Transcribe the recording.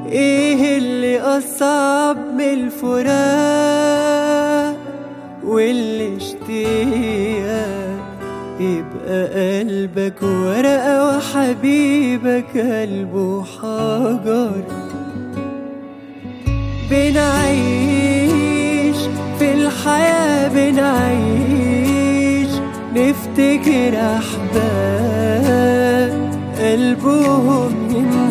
ايه اللي اصعب من الفراق واللي اشتياق يبقى قلبك ورقة وحبيبك قلبه حجر بنعيش في الحياة بنعيش نفتكر أحباب قلبهم من